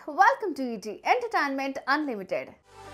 welcome to ET entertainment unlimited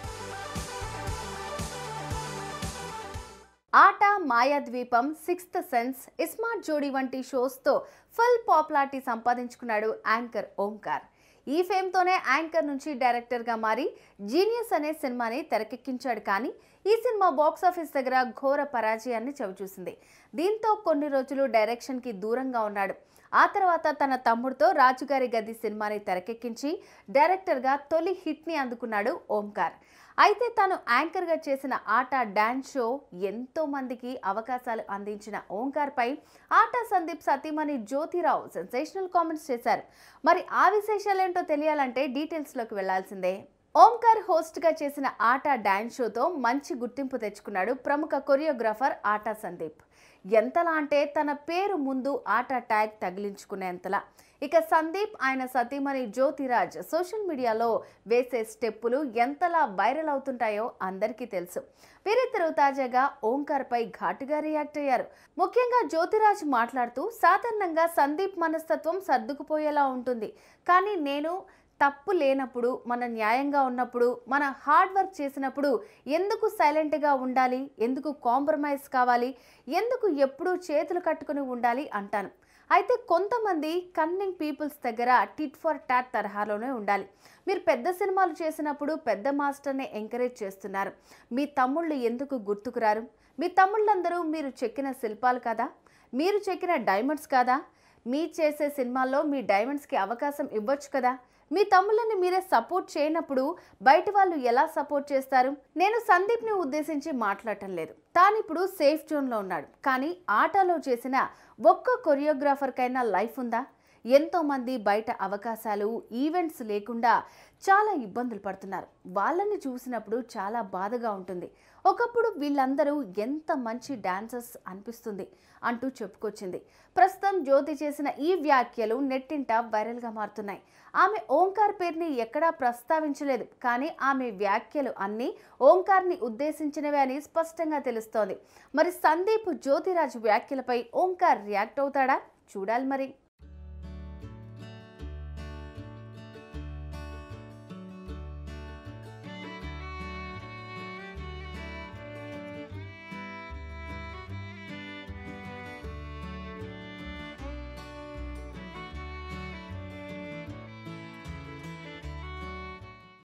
ఆట Mayadweepam sixth sense ismart Jodi వంటి షోస్తో ఫుల్ పాపులారిటీ సంపాదించుకున్నాడు యాంకర్ ఓంకార్ ఈ ఫేమ్తోనే యాంకర్ నుంచి డైరెక్టర్గా మారి జీనియస్ అనే సినిమాని తెరకెక్కించాడు కానీ ఈ సినిమా బాక్సాఫీస్ దగ్గర ఘోర పరాజయాన్ని చవిచూసింది దీంతో కొన్ని రోజులు డైరెక్షన్కి దూరంగా ఉన్నాడు ఆ తర్వాత తన తమ్ముడితో రాజుగారి గది సినిమాని తెరకెక్కించి డైరెక్టర్గా తొలి హిట్ని అందుకున్నాడు ఓంకార్ అయితే తాను యాంకర్గా చేసిన ఆట డాన్స్ షో ఎంతో మందికి అవకాశాలు అందించిన ఓంకార్పై ఆట సందీప్ సతీమణి జ్యోతిరావు సెన్సేషనల్ కామెంట్స్ చేశారు మరి ఆ విశేషాలేంటో తెలియాలంటే డీటెయిల్స్లోకి వెళ్లాల్సిందే ఓంకార్ హోస్ట్గా చేసిన ఆట డాన్స్ షోతో మంచి గుర్తింపు తెచ్చుకున్నాడు ప్రముఖ కొరియోగ్రాఫర్ ఆట సందీప్ ఎంతలా అంటే తన పేరు ముందు ఆట ట్యాగ్ తగిలించుకునేంతలా ఇక సందీప్ ఆయన సతీమణి జ్యోతిరాజ్ సోషల్ మీడియాలో వేసే స్టెప్పులు ఎంతలా వైరల్ అవుతుంటాయో అందరికీ తెలుసు వీరిద్దరూ తాజాగా ఓంకార్పై ఘాటుగా రియాక్ట్ అయ్యారు ముఖ్యంగా జ్యోతిరాజ్ మాట్లాడుతూ సాధారణంగా సందీప్ మనస్తత్వం సర్దుకుపోయేలా ఉంటుంది కానీ నేను తప్పు లేనప్పుడు మన న్యాయంగా ఉన్నప్పుడు మన హార్డ్ వర్క్ చేసినప్పుడు ఎందుకు సైలెంట్గా ఉండాలి ఎందుకు కాంప్రమైజ్ కావాలి ఎందుకు ఎప్పుడూ చేతులు కట్టుకుని ఉండాలి అంటాను అయితే కొంతమంది కన్నింగ్ పీపుల్స్ దగ్గర టిట్ ఫర్ టాట్ తరహాలోనే ఉండాలి మీరు పెద్ద సినిమాలు చేసినప్పుడు పెద్ద మాస్టర్ని ఎంకరేజ్ చేస్తున్నారు మీ తమ్ముళ్ళు ఎందుకు గుర్తుకురారు మీ తమ్ముళ్ళందరూ మీరు చెక్కిన శిల్పాలు కదా మీరు చెక్కిన డైమండ్స్ కాదా మీ చేసే సినిమాల్లో మీ డైమండ్స్కి అవకాశం ఇవ్వచ్చు కదా మీ తమ్ముళ్ళని మీరే సపోర్ట్ చేయనప్పుడు బయట వాళ్ళు ఎలా సపోర్ట్ చేస్తారు నేను సందీప్ని ఉద్దేశించి మాట్లాడటం లేదు తానిప్పుడు సేఫ్ జోన్లో ఉన్నాడు కానీ ఆటలో చేసిన ఒక్క కొరియోగ్రాఫర్కైనా లైఫ్ ఉందా ఎంతోమంది బయట అవకాశాలు ఈవెంట్స్ లేకుండా చాలా ఇబ్బందులు పడుతున్నారు వాళ్ళని చూసినప్పుడు చాలా బాధగా ఉంటుంది ఒకప్పుడు వీళ్ళందరూ ఎంత మంచి డాన్సర్స్ అనిపిస్తుంది అంటూ చెప్పుకొచ్చింది ప్రస్తుతం జ్యోతి చేసిన ఈ వ్యాఖ్యలు నెట్టింట వైరల్గా మారుతున్నాయి ఆమె ఓంకార్ పేరుని ఎక్కడా ప్రస్తావించలేదు కానీ ఆమె వ్యాఖ్యలు అన్నీ ఓంకార్ని ఉద్దేశించినవే అని స్పష్టంగా తెలుస్తోంది మరి సందీప్ జ్యోతిరాజ్ వ్యాఖ్యలపై ఓంకార్ రియాక్ట్ అవుతాడా చూడాలి మరి